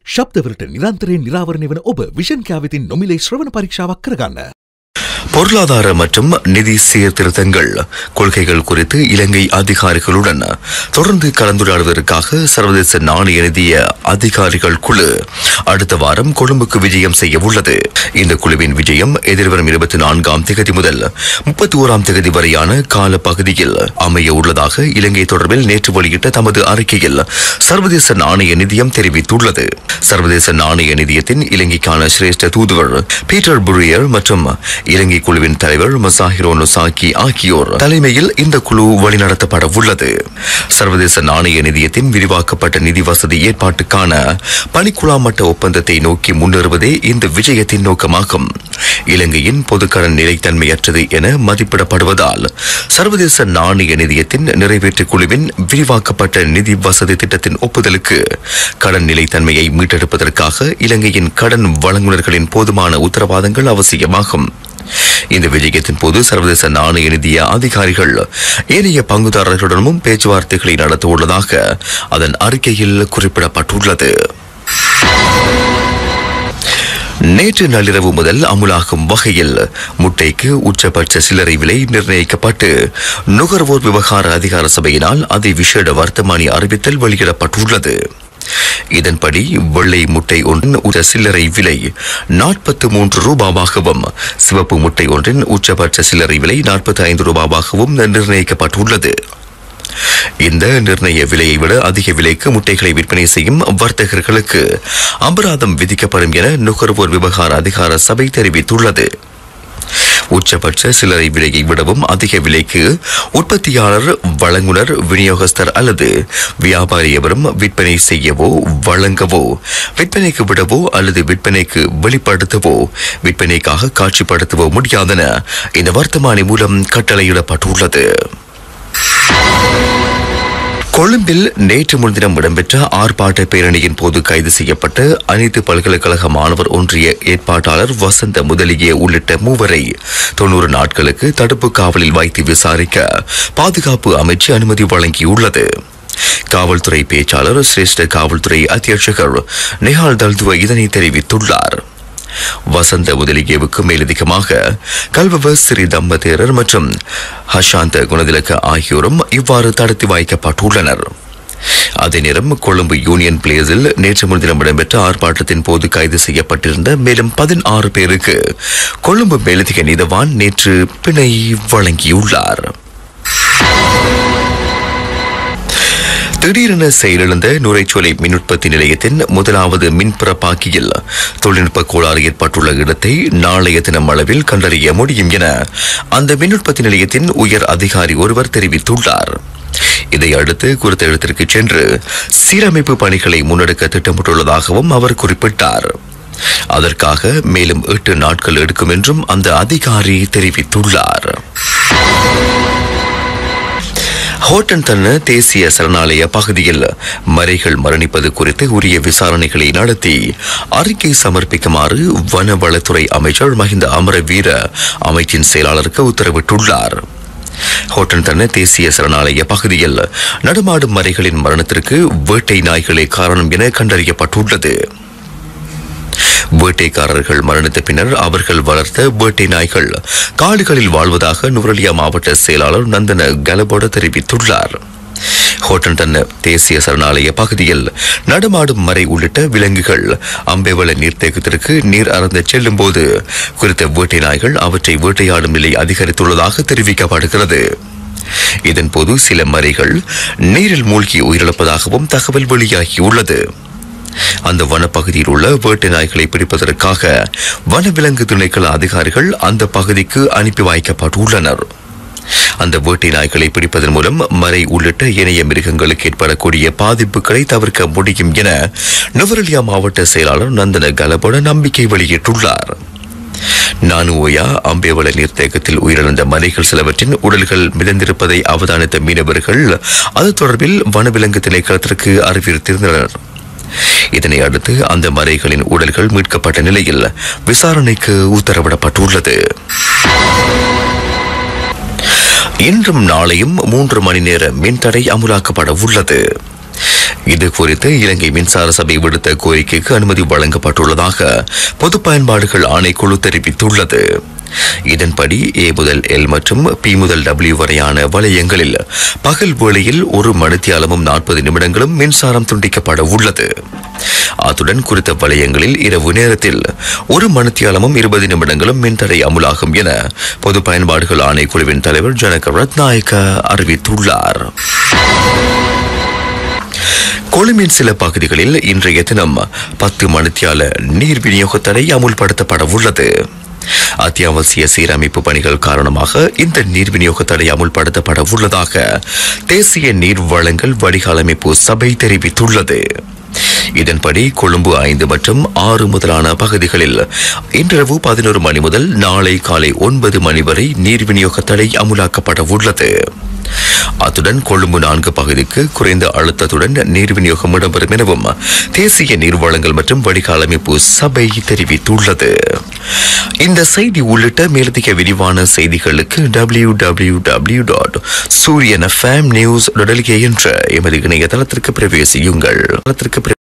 ශබ්දවලට නිරන්තරයෙන් නිරාවරණය වන ඔබ විෂන් කෑවිතින් නොමිලේ ශ්‍රවණ පරීක්ෂාවක් කරගන්න. பொருளாதார மற்றும் நிதி சீர்திருத்தங்கள் கொள்கைகள் குறித்து இலங்கை அதிகாரிகளுடன் தொடர்ந்து கலந்துரையாடுவதற்காக சர்வதேச நாணய நிதிய அதிகாரிகள் குழு அடுத்த வாரம் கொழும்புக்கு விஜயம் செய்ய உள்ளது இந்த குழுவின் விஜயம் எதிர்வரும் இருபத்தி நான்காம் திகதி முதல் முப்பத்தி ஓராம் திகதி வரையான கால பகுதியில் அமைய உள்ளதாக இலங்கை தொடர்பில் நேற்று வெளியிட்ட தமது அறிக்கையில் சர்வதேச நாணய நிதியம் தெரிவித்துள்ளது சர்வதேச நாணய நிதியத்தின் இலங்கைக்கான சிரேஷ்ட தூதுவர் பீட்டர் புரியர் மற்றும் இலங்கை குழுவின் தலைவர் மசாஹிரோ நொசாக்கி ஆகியோர் தலைமையில் இந்த குழு வழிநடத்தப்பட உள்ளது சர்வதேச நாணய நிதியத்தின் விரிவாக்கப்பட்ட நிதி வசதி ஏற்பாட்டுக்கான பணிக்குழா மட்ட ஒப்பந்தத்தை நோக்கி முன்னேறுவதே இந்த விஜயத்தின் நோக்கமாகும் இலங்கையின் பொதுக்கடன் நிலைத்தன்மையற்றது என மதிப்பிடப்படுவதால் சர்வதேச நாணய நிதியத்தின் நிறைவேற்று குழுவின் விரிவாக்கப்பட்ட நிதி வசதி திட்டத்தின் ஒப்புதலுக்கு கடன் நிலைத்தன்மையை மீட்டெடுப்பதற்காக இலங்கையின் கடன் வழங்குனர்களின் போதுமான உத்தரவாதங்கள் அவசியமாகும் இந்த விஜயத்தின் போது சர்வதேச நாணய நிதிய அதிகாரிகள் ஏனைய பங்குதாரர்களுடனும் பேச்சுவார்த்தைகளை நடத்த உள்ளதாக அதன் அறிக்கையில் குறிப்பிடப்பட்டுள்ளது நேற்று நள்ளிரவு முதல் அமுலாகும் வகையில் முட்டைக்கு உச்சபட்ச சில்லறை விலை நிர்ணயிக்கப்பட்டு நுகர்வோர் விவகார அதிகார சபையினால் அதை விசேட வர்த்தமானி அறிவித்தல் வெளியிடப்பட்டுள்ளது இதன்படி வெள்ளை முட்டை ஒன்றின் உச்ச சில்லறை விலை நாற்பத்து மூன்று ரூபாவாகவும் சிவப்பு முட்டை ஒன்றின் உச்சபட்ச சில்லறை விலை நாற்பத்தி ஐந்து ரூபாவாகவும் நிர்ணயிக்கப்பட்டுள்ளது இந்த நிர்ணய விலையை விட அதிக விலைக்கு முட்டைகளை விற்பனை செய்யும் வர்த்தகர்களுக்கு அபராதம் விதிக்கப்படும் என நுகர்வோர் விவகார அதிகார சபை தெரிவித்துள்ளது உச்சபட்ச சில்லறை விலையை விடவும் அதிக விலைக்கு உற்பத்தியாளர் வழங்குனர் விநியோகஸ்தர் அல்லது வியாபாரி எவரும் விற்பனை செய்யவோ வழங்கவோ விற்பனைக்கு விடவோ அல்லது விற்பனைக்கு வெளிப்படுத்தவோ விற்பனைக்காக காட்சிப்படுத்தவோ முடியாதென இந்த வர்த்தமானி மூலம் கட்டளையிடப்பட்டுள்ளது கொழும்பில் நேற்று முன்தினம் இடம்பெற்ற ஆர்ப்பாட்ட பேரணியின் போது கைது செய்யப்பட்ட அனைத்து பல்கலைக்கழக மாணவர் ஒன்றிய ஏற்பாட்டாளர் வசந்த முதலிய உள்ளிட்ட மூவரை தொன்னூறு நாட்களுக்கு தடுப்பு காவலில் வைத்து விசாரிக்க பாதுகாப்பு அமைச்சு அனுமதி வழங்கியுள்ளது காவல்துறை பேச்சாளர் சிரேஷ்ட காவல்துறை அத்தியட்சகர் நிஹால் தல்துவ இதனை தெரிவித்துள்ளார் வசந்த முதலியவுக்கு மேலதிகமாக கல்வவ ஸ்ரீ தம்பதேரர் மற்றும் ஹஷாந்த குணதிலக்க ஆகியோரும் இவ்வாறு தடுத்து வைக்கப்பட்டுள்ளனர் அதே நேரம் கொழும்பு யூனியன் பிளேஸில் நேற்று முன்தினம் இடம்பெற்ற ஆர்ப்பாட்டத்தின் போது கைது செய்யப்பட்டிருந்த மேலும் பதினாறு பேருக்கு கொழும்பு மேலதிக நீதவான் நேற்று பிணை வழங்கியுள்ளார் திடீரென செயலிழந்த நுரைச்சோலை மின் உற்பத்தி நிலையத்தின் முதலாவது மின்புறப்பாக்கியில் தொழில்நுட்ப கோளாறு ஏற்பட்டுள்ள இடத்தை நாளைய தினம் அளவில் கண்டறிய முடியும் என அந்த மின் உற்பத்தி நிலையத்தின் உயர் அதிகாரி ஒருவர் தெரிவித்துள்ளார் இதை அடுத்து குறித்த இடத்திற்கு சென்று சீரமைப்பு பணிகளை முன்னெடுக்க திட்டமிட்டுள்ளதாகவும் அவர் குறிப்பிட்டார் அதற்காக மேலும் எட்டு நாட்கள் எடுக்கும் என்றும் அந்த அதிகாரி தெரிவித்துள்ளார் ஹோட்டன் தன்ன தேசிய சரணாலய பகுதியில் மறைகள் மரணிப்பது குறித்து உரிய விசாரணைகளை நடத்தி அறிக்கை சமர்ப்பிக்குமாறு வனவளத்துறை அமைச்சர் மஹிந்த அமரவீர அமைச்சின் செயலாளருக்கு உத்தரவிட்டுள்ளார் ஹோட்டன் தன்ன தேசிய சரணாலய பகுதியில் நடமாடும் மறைகளின் மரணத்திற்கு வேட்டை நாய்களே காரணம் என கண்டறியப்பட்டுள்ளது வேட்டைக்காரர்கள் மரணித்த பின்னர் அவர்கள் வளர்த்த வேட்டை நாய்கள் காடுகளில் வாழ்வதாக நுவரலியா மாவட்ட செயலாளர் நந்தன கலபோட தெரிவித்துள்ளார் ஹோட்டன் தன்ன தேசிய சரணாலய பகுதியில் நடமாடும் மறை உள்ளிட்ட விலங்குகள் அம்பேவள நீர்த்தேக்கத்திற்கு நீர் அறந்த செல்லும் போது குறித்த வேட்டை நாய்கள் அவற்றை வேட்டையாடும் நிலை அதிகரித்துள்ளதாக தெரிவிக்கப்படுகிறது இதன்போது சில மறைகள் நீரில் மூழ்கி உயிரிழப்பதாகவும் தகவல் வெளியாகியுள்ளது அந்த வனப்பகுதியில் உள்ள வேட்டை நாய்களை பிடிப்பதற்காக வனவிலங்கு திணைக்கள அதிகாரிகள் அந்த பகுதிக்கு அனுப்பி வைக்கப்பட்டுள்ளனர் அந்த வேட்டை நாய்களை பிடிப்பதன் மூலம் மறை உள்ளிட்ட இணைய மிருகங்களுக்கு ஏற்படக்கூடிய பாதிப்புகளை தவிர்க்க முடியும் என நுவரலியா மாவட்ட செயலாளர் நந்தன கலபோட நம்பிக்கை வெளியிட்டுள்ளார் நானுவோயா அம்பேவள நீர்த்தேக்கத்தில் உயிரிழந்த மலைகள் சிலவற்றின் உடல்கள் மிதந்திருப்பதை அவதானித்த மீனவர்கள் அது தொடர்பில் வனவிலங்கு திணைக்களத்திற்கு அறிவித்திருந்தனர் இதனை அடுத்து அந்த மறைகளின் உடல்கள் மீட்கப்பட்ட நிலையில் விசாரணைக்கு உத்தரவிடப்பட்டுள்ளது இன்றும் நாளையும் மூன்று மணி நேர மின்தடை அமுலாக்கப்பட உள்ளது இது குறித்து இலங்கை மின்சார சபை விடுத்த கோரிக்கைக்கு அனுமதி வழங்கப்பட்டுள்ளதாக பொது பயன்பாடுகள் ஆணைக்குழு தெரிவித்துள்ளது இதன்படி ஏ முதல் எல் மற்றும் பி முதல் டபிள்யூ வரையான வளையங்களில் பகல் வேளையில் ஒரு மணித்தியாலமும் நாற்பது நிமிடங்களும் மின்சாரம் துண்டிக்கப்பட உள்ளது அத்துடன் குறித்த வளையங்களில் இரவு நேரத்தில் ஒரு மணித்தியாலமும் இருபது நிமிடங்களும் மின்தடை அமுலாகும் என பொது பயன்பாடுகள் ஆணைக்குழுவின் தலைவர் ஜனக ரத்நாயக்க அறிவித்துள்ளார் கொழும்பின் சில பகுதிகளில் இன்றைய தினம் பத்து மணித்தியால நீர் விநியோக தடை அமுல்படுத்தப்பட உள்ளது அத்தியாவசிய சீரமைப்பு பணிகள் காரணமாக இந்த நீர் விநியோக தடை அமுல்படுத்தப்பட உள்ளதாக தேசிய நீர் வழங்கல் வடிகாலமைப்பு சபை தெரிவித்துள்ளது இதன்படி கொழும்பு ஐந்து மற்றும் ஆறு முதலான பகுதிகளில் இன்றிரவு பதினோரு மணி முதல் நாளை காலை ஒன்பது மணி வரை நீர் விநியோக தடை அமுலாக்கப்பட உள்ளது அத்துடன் கொழும்பு நான்கு பகுதிக்கு குறைந்த அழுத்தத்துடன் நீர் விநியோகம் இடம்பெறும் எனவும் தேசிய நீர் வழங்கல் மற்றும் வடிகாலமைப்பு சபை தெரிவித்துள்ளது இந்த செய்தி உள்ளிட்ட மேலதிக விரிவான செய்திகளுக்கு W W W dot Suriyan FM news என்ற எமது இணையதளத்திற்கு பிரவேசியுங்கள் தளத்திற்கு பிர-